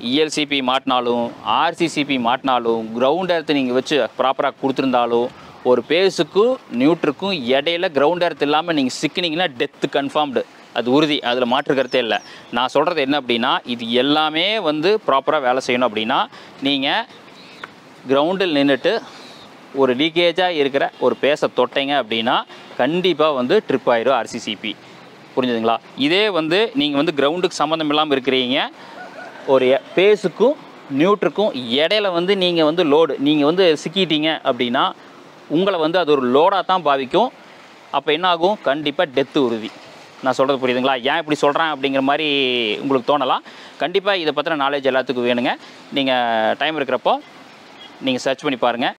ELCP மாட்டினாலும் RCCB மாட்டினாலும் ground earth நீங்கள் வச்சு ப்ராப்பராக கொடுத்துருந்தாலும் ஒரு பேஸுக்கும் நியூட்ருக்கும் இடையில கிரவுண்ட் எர்த் இல்லாமல் நீங்கள் சிக்கினீங்கன்னா டெத்து கன்ஃபார்ம்டு அது உறுதி அதில் மாற்று கருத்தே இல்லை நான் சொல்கிறது என்ன அப்படின்னா இது எல்லாமே வந்து ப்ராப்பராக வேலை செய்யணும் அப்படின்னா நீங்கள் கிரவுண்டில் நின்றுட்டு ஒரு லீக்கேஜாக இருக்கிற ஒரு பேச தொட்டீங்க அப்படின்னா கண்டிப்பாக வந்து ட்ரிப் ஆயிரும் ஆர்சிசிபி புரிஞ்சுதுங்களா இதே வந்து நீங்கள் வந்து கிரவுண்டுக்கு சம்மந்தம் இல்லாமல் இருக்கிறீங்க ஒரு பேஸுக்கும் நியூட்ருக்கும் இடையில வந்து நீங்கள் வந்து லோடு நீங்கள் வந்து சிக்கிட்டீங்க அப்படின்னா உங்களை வந்து அது ஒரு லோடாக தான் பாவிக்கும் அப்போ என்ன ஆகும் கண்டிப்பாக டெத்து உறுதி நான் சொல்கிறது புரியுதுங்களா ஏன் இப்படி சொல்கிறேன் அப்படிங்கிற மாதிரி உங்களுக்கு தோணலாம் கண்டிப்பாக இதை பற்றின நாலேஜ் எல்லாத்துக்கும் வேணுங்க நீங்கள் டைம் இருக்கிறப்போ நீங்கள் சர்ச் பண்ணி பாருங்கள்